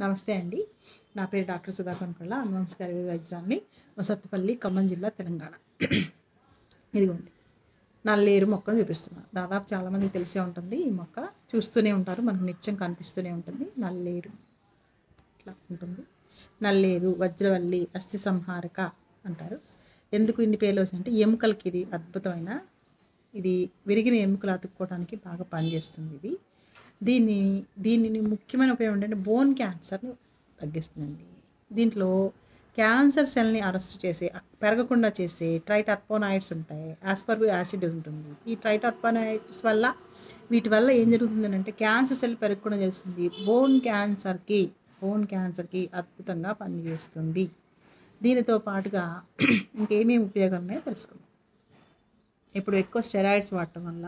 నమస్తే అండి నా పేరు డాక్టర్ సుధా కొనకొల్ల అనువంశకారి వైద్యాన్ని వసత్తుపల్లి ఖమ్మం జిల్లా తెలంగాణ ఇదిగోండి నల్లేరు మొక్కను చూపిస్తున్నాను దాదాపు చాలామందికి తెలిసే ఉంటుంది ఈ మొక్క చూస్తూనే ఉంటారు మనకు నిత్యం కనిపిస్తూనే ఉంటుంది నల్లేరు ఇట్లా ఉంటుంది నల్లేరు వజ్రవల్లి అస్థి సంహారక అంటారు ఎందుకు ఇన్ని పేర్లు వచ్చిందంటే ఎముకలకి ఇది అద్భుతమైన ఇది విరిగిన ఎముకలు అతుక్కోవడానికి బాగా పనిచేస్తుంది ఇది దీన్ని దీనిని ముఖ్యమైన ఉపయోగం ఏంటంటే బోన్ క్యాన్సర్ని తగ్గిస్తుందండి దీంట్లో క్యాన్సర్ సెల్ని అరెస్ట్ చేసే పెరగకుండా చేసే ట్రైటర్పోనాయిడ్స్ ఉంటాయి ఆస్పర్బి యాసిడ్ ఉంటుంది ఈ ట్రైటర్పోనాయిడ్స్ వల్ల వీటి వల్ల ఏం జరుగుతుంది అంటే క్యాన్సర్ సెల్ పెరగకుండా చేస్తుంది బోన్ క్యాన్సర్కి బోన్ క్యాన్సర్కి అద్భుతంగా పనిచేస్తుంది దీనితో పాటుగా ఇంకేమేమి ఉపయోగాలు ఉన్నాయో తెలుసుకుందాం ఇప్పుడు ఎక్కువ స్టెరాయిడ్స్ వాడటం వల్ల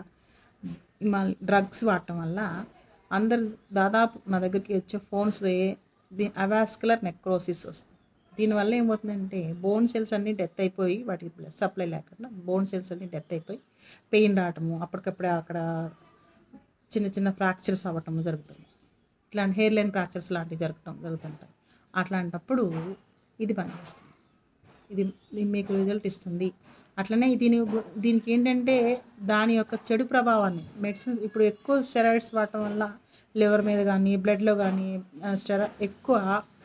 డ్రగ్స్ వాడటం వల్ల అందరు దాదాపు నా దగ్గరికి వచ్చే ఫోన్స్లో దీ అవాస్కులర్ నెక్రోసిస్ వస్తుంది దీనివల్ల ఏమవుతుందంటే బోన్ సెల్స్ అన్నీ డెత్ అయిపోయి వాటికి బ్లడ్ సప్లై లేకుండా బోన్ సెల్స్ అన్నీ డెత్ అయిపోయి పెయిన్ రావటము అప్పటికప్పుడే అక్కడ చిన్న చిన్న ఫ్రాక్చర్స్ అవ్వటము జరుగుతుంది ఇట్లాంటి హెయిర్ లైన్ ఫ్రాక్చర్స్ లాంటివి జరగటం జరుగుతుంటాయి అట్లాంటప్పుడు ఇది పనిచేస్తుంది ఇది ఇది మీకు రిజల్ట్ ఇస్తుంది అట్లనే దీని గు- దీనికి ఏంటంటే దాని యొక్క చెడు ప్రభావాన్ని మెడిసిన్స్ ఇప్పుడు ఎక్కువ స్టెరాయిడ్స్ వాడటం వల్ల లివర్ మీద కానీ బ్లడ్లో కానీ స్టెరా ఎక్కువ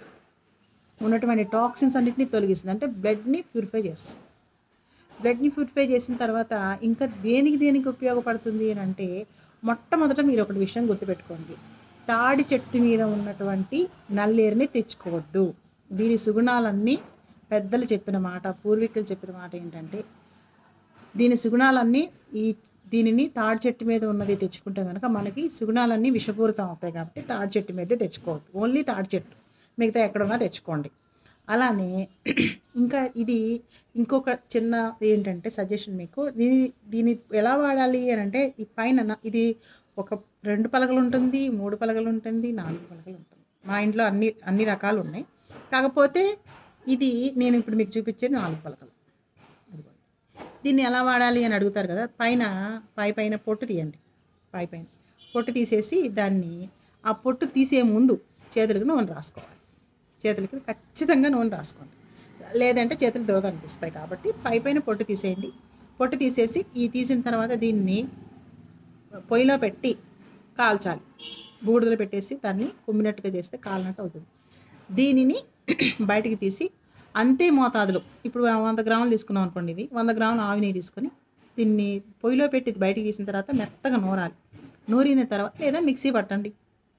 ఉన్నటువంటి టాక్సిన్స్ అన్నిటిని తొలగిస్తుంది అంటే బ్లడ్ని ప్యూరిఫై చేస్తుంది బ్లడ్ని ప్యూరిఫై చేసిన తర్వాత ఇంకా దేనికి దేనికి ఉపయోగపడుతుంది అని అంటే మొట్టమొదట మీరు ఒకటి విషయం గుర్తుపెట్టుకోండి తాడి చెట్టు మీద ఉన్నటువంటి నల్లేరుని తెచ్చుకోవద్దు దీని సుగుణాలన్నీ పెద్దలు చెప్పిన మాట పూర్వీకులు చెప్పిన మాట ఏంటంటే దీని సుగుణాలన్నీ ఈ దీనిని తాడి చెట్టు మీద ఉన్నది తెచ్చుకుంటే కనుక మనకి సుగుణాలన్నీ విషపూరితం అవుతాయి కాబట్టి తాడి చెట్టు మీదే తెచ్చుకోవద్దు ఓన్లీ తాడి చెట్టు మిగతా ఎక్కడున్నా తెచ్చుకోండి అలానే ఇంకా ఇది ఇంకొక చిన్న ఏంటంటే సజెషన్ మీకు దీని దీన్ని ఎలా వాడాలి అని అంటే ఈ పైన నా- ఇది ఒక రెండు పలకలు ఉంటుంది మూడు పలకలు ఉంటుంది నాలుగు పలకలు ఉంటుంది మా ఇంట్లో అన్ని అన్ని రకాలు ఉన్నాయి కాకపోతే ఇది నేను ఇప్పుడు మీకు చూపించేది నాలుగు పలకలు అదిగోండి. దీన్ని ఎలా వాడాలి అని అడుగుతారు కదా పైన పై పైన పొట్టు తీయండి పై పైన పొట్టు తీసేసి దాన్ని ఆ పొట్టు తీసే ముందు చేతులకు నూనె రాసుకోవాలి చేతులకి ఖచ్చితంగా నూనె రాసుకోండి లేదంటే చేతులు దురద అనిపిస్తాయి కాబట్టి పై పైన పొట్టు తీసేయండి పొట్టు తీసేసి ఈ తీసిన తర్వాత దీన్ని పొయ్యిలో పెట్టి కాల్చాలి బూడిదలో పెట్టేసి దాన్ని కుమ్మినట్టుగా చేస్తే కాలినట్టు అవుతుంది దీనిని బయటికి తీసి అంతే మోతాదులో ఇప్పుడు వంద గ్రాములు తీసుకున్నాం అనుకోండి ఇవి వంద గ్రాములు ఆవు నెయ్యి తీసుకొని దీన్ని పొయ్యిలో పెట్టి ఇది బయటికి తీసిన తర్వాత మెత్తగా నూరాలి నూరిన తర్వాత లేదా మిక్సీ పట్టండి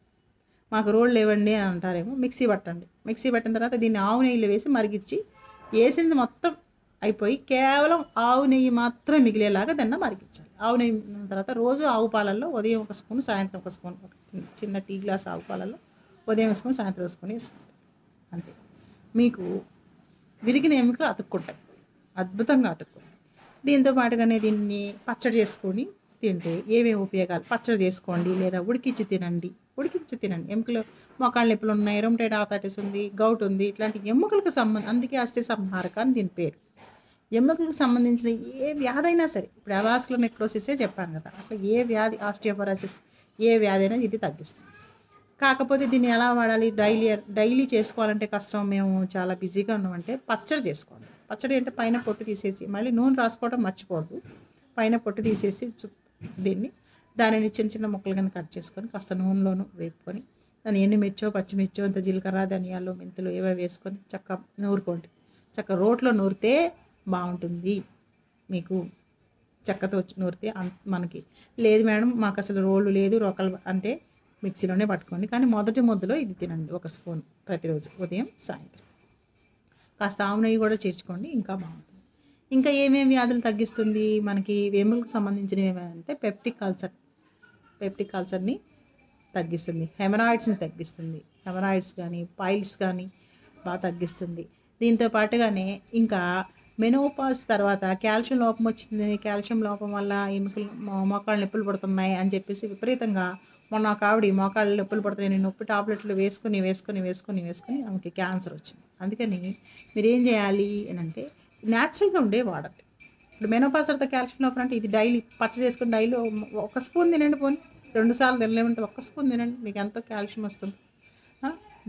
మాకు రోళ్ళు లేవండి అని అంటారేమో మిక్సీ పట్టండి మిక్సీ పట్టిన తర్వాత దీన్ని ఆవు నెయ్యిలో వేసి మరిగించి వేసింది మొత్తం అయిపోయి కేవలం ఆవు నెయ్యి మాత్రం మిగిలేలాగా దాన్ని మరిగించాలి ఆవు నెయ్యి ఉన్న తర్వాత రోజు ఆవు పాలల్లో ఉదయం ఒక స్పూన్ సాయంత్రం ఒక స్పూన్ ఒక చిన్న టీ గ్లాస్ ఆవు పాలల్లో ఉదయం ఒక స్పూన్ సాయంత్రం ఒక స్పూన్ వేసుకోండి అంతే మీకు విరిగిన ఎముకలు అతుక్కుంటాయి అద్భుతంగా అతుక్కుంటాయి దీంతో పాటుగానే దీన్ని పచ్చడి చేసుకొని తింటే ఏమేమి ఉపయోగాలు పచ్చడి చేసుకోండి లేదా ఉడికించి తినండి ఉడికించి తినండి ఎముకలు మోకాళ్ళ నొప్పులు ఉన్నాయి రొమటైడ్ ఆర్థరైటిస్ ఉంది గౌట్ ఉంది ఇట్లాంటి ఎముకలకు సంబంధం అందుకే అస్థి సంహారక అని దీని పేరు ఎముకలకు సంబంధించిన ఏ వ్యాధి అయినా సరే ఇప్పుడు అవాస్కులర్ నెక్రోసిసే చెప్పాను కదా అట్లా ఏ వ్యాధి ఆస్టియోపరాసిస్ ఏ వ్యాధి అయినా ఇది తగ్గిస్తుంది కాకపోతే దీన్ని ఎలా వాడాలి డైలీ డైలీ చేసుకోవాలంటే కష్టం మేము చాలా బిజీగా ఉన్నామంటే పచ్చడి చేసుకోండి పచ్చడి అంటే పైన పొట్టు తీసేసి మళ్ళీ నూనె రాసుకోవడం మర్చిపోవద్దు పైన పొట్టు తీసేసి చు- దీన్ని దానిని చిన్న చిన్న ముక్కలు కింద కట్ చేసుకొని కాస్త నూనెలోను వేపుకొని దాన్ని ఎండుమిర్చో పచ్చిమిర్చో ఇంత జీలకర్ర ధనియాలు మెంతులు ఏవో వేసుకొని చక్క నూరుకోండి చక్క రోట్లో నూరితే బాగుంటుంది మీకు చెక్కతో నూరితే అన్- మనకి లేదు మేడం మాకు అసలు రోళ్ళు లేదు రోకలు అంటే మిక్సీలోనే పట్టుకోండి కానీ మొదటి ముద్దలో ఇది తినండి ఒక స్పూన్ ప్రతిరోజు ఉదయం సాయంత్రం కాస్త ఆవు నెయ్యి కూడా చేర్చుకోండి ఇంకా బాగుంటుంది ఇంకా ఏమేమి వ్యాధులు తగ్గిస్తుంది మనకి వెములకు సంబంధించినవి ఏమంటే పెప్టిక్ అల్సర్ పెప్టిక్ అల్సర్ని తగ్గిస్తుంది హెమరాయిడ్స్ని తగ్గిస్తుంది హెమరాయిడ్స్ కానీ పైల్స్ కానీ బాగా తగ్గిస్తుంది దీంతో పాటుగానే ఇంకా మెనోపాస్ తర్వాత కాల్షియం లోపం వచ్చింది కాల్షియం లోపం వల్ల ఎముకలు మో- మోకాళ్ళు నొప్పులు పడుతున్నాయి అని చెప్పేసి విపరీతంగా మొన్న ఒక ఆవిడ మోకాళ్ళు నొప్పులు పడుతున్నాయి నేను నొప్పి టాబ్లెట్లు వేసుకొని వేసుకొని వేసుకొని వేసుకొని ఆమెకి క్యాన్సర్ వచ్చింది అందుకని మీరు ఏం చేయాలి అని అంటే న్యాచురల్గా ఉండే వాడండి ఇప్పుడు మెనోపాస్ తర్వాత కాల్షియం లోపం అంటే ఇది డైలీ పచ్చ చేసుకుని డైలీ ఒక స్పూన్ తినండి పోనీ రెండు సార్లు తినలేమంటే ఒక్క స్పూన్ తినండి మీకు ఎంతో కాల్షియం వస్తుంది ఆ?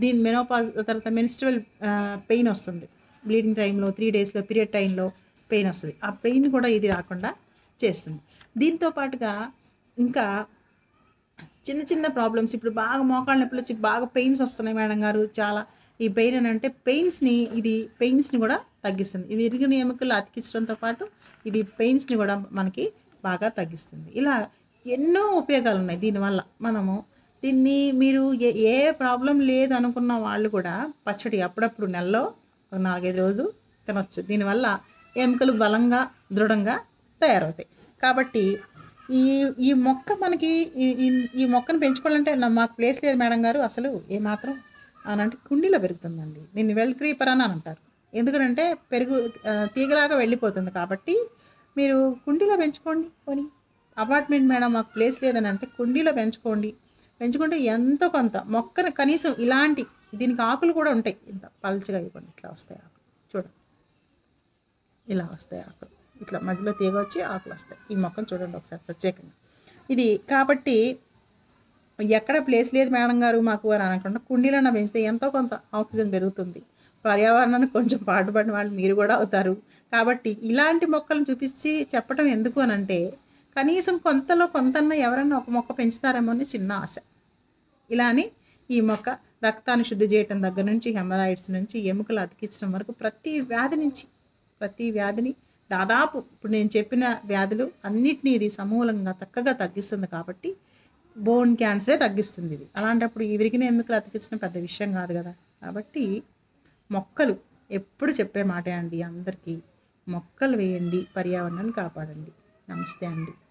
దీని మెనోపాజ్ తర్వాత మెనిస్ట్రల్ పెయిన్ వస్తుంది బ్లీడింగ్ టైంలో త్రీ డేస్లో పీరియడ్ టైంలో పెయిన్ వస్తుంది ఆ పెయిన్ కూడా ఇది రాకుండా చేస్తుంది దీంతో పాటుగా ఇంకా చిన్న చిన్న ప్రాబ్లమ్స్ ఇప్పుడు బాగా మోకాళ్ళ నొప్పులు వచ్చి బాగా పెయిన్స్ వస్తున్నాయి మేడం గారు చాలా ఈ పెయిన్ అని అంటే పెయిన్స్ని ఇది పెయిన్స్ని కూడా తగ్గిస్తుంది ఇవి ఇరిగిన ఎముకలు అతికించడంతో పాటు ఇది పెయిన్స్ని కూడా మనకి బాగా తగ్గిస్తుంది ఇలా ఎన్నో ఉపయోగాలు ఉన్నాయి దీనివల్ల మనము దీన్ని మీరు ఏ ఏ ప్రాబ్లం లేదు అనుకున్న వాళ్ళు కూడా పచ్చడి అప్పుడప్పుడు నెలలో ఒక నాలుగైదు రోజులు తినొచ్చు దీనివల్ల ఎముకలు బలంగా దృఢంగా తయారవుతాయి కాబట్టి ఈ ఈ మొక్క మనకి ఈ- ఈ- ఈ మొక్కను పెంచుకోవాలంటే నా- మాకు ప్లేస్ లేదు మేడం గారు అసలు ఏమాత్రం అని అంటే కుండీలో పెరుగుతుందండి దీన్ని వెల్ క్రీపర్ అని అంటారు ఎందుకంటే పెరుగు ఆ, తీగలాగా వెళ్ళిపోతుంది కాబట్టి మీరు కుండీలో పెంచుకోండి కొని అపార్ట్మెంట్ మేడం మాకు ప్లేస్ లేదని అంటే కుండీలో పెంచుకోండి పెంచుకుంటే ఎంతో కొంత మొక్కను కనీసం ఇలాంటి దీనికి ఆకులు కూడా ఉంటాయి ఇంత పల్చగా ఇవ్వండి ఇట్లా వస్తాయి ఆకులు చూడండి ఇలా వస్తాయి ఆకులు ఇట్లా మధ్యలో తీగ వచ్చి ఆకులు వస్తాయి ఈ మొక్కను చూడండి ఒకసారి ప్రత్యేకంగా ఇది కాబట్టి ఎక్కడ ప్లేస్ లేదు మేడం గారు మాకు అని అనకుండా కుండీలన్న పెంచితే ఎంతో కొంత ఆక్సిజన్ పెరుగుతుంది పర్యావరణానికి కొంచెం పాటుపడిన వాళ్ళు మీరు కూడా అవుతారు కాబట్టి ఇలాంటి మొక్కలను చూపించి చెప్పడం ఎందుకు అని అంటే కనీసం కొంతలో కొంతన్న ఎవరన్నా ఒక మొక్క పెంచుతారేమో అని చిన్న ఆశ ఇలా అని ఈ మొక్క రక్తాన్ని శుద్ధి చేయటం దగ్గర నుంచి హెమరాయిడ్స్ నుంచి ఎముకలు అతికించడం వరకు ప్రతి వ్యాధి నుంచి ప్రతి వ్యాధిని దాదాపు ఇప్పుడు నేను చెప్పిన వ్యాధులు అన్నిటినీ ఇది సమూలంగా చక్కగా తగ్గిస్తుంది కాబట్టి బోన్ క్యాన్సరే తగ్గిస్తుంది ఇది అలాంటప్పుడు ఈ విరిగిన ఎముకలు అతికించడం పెద్ద విషయం కాదు కదా కాబట్టి మొక్కలు ఎప్పుడు చెప్పే మాటే అండి అందరికీ మొక్కలు వేయండి పర్యావరణాన్ని కాపాడండి నమస్తే అండి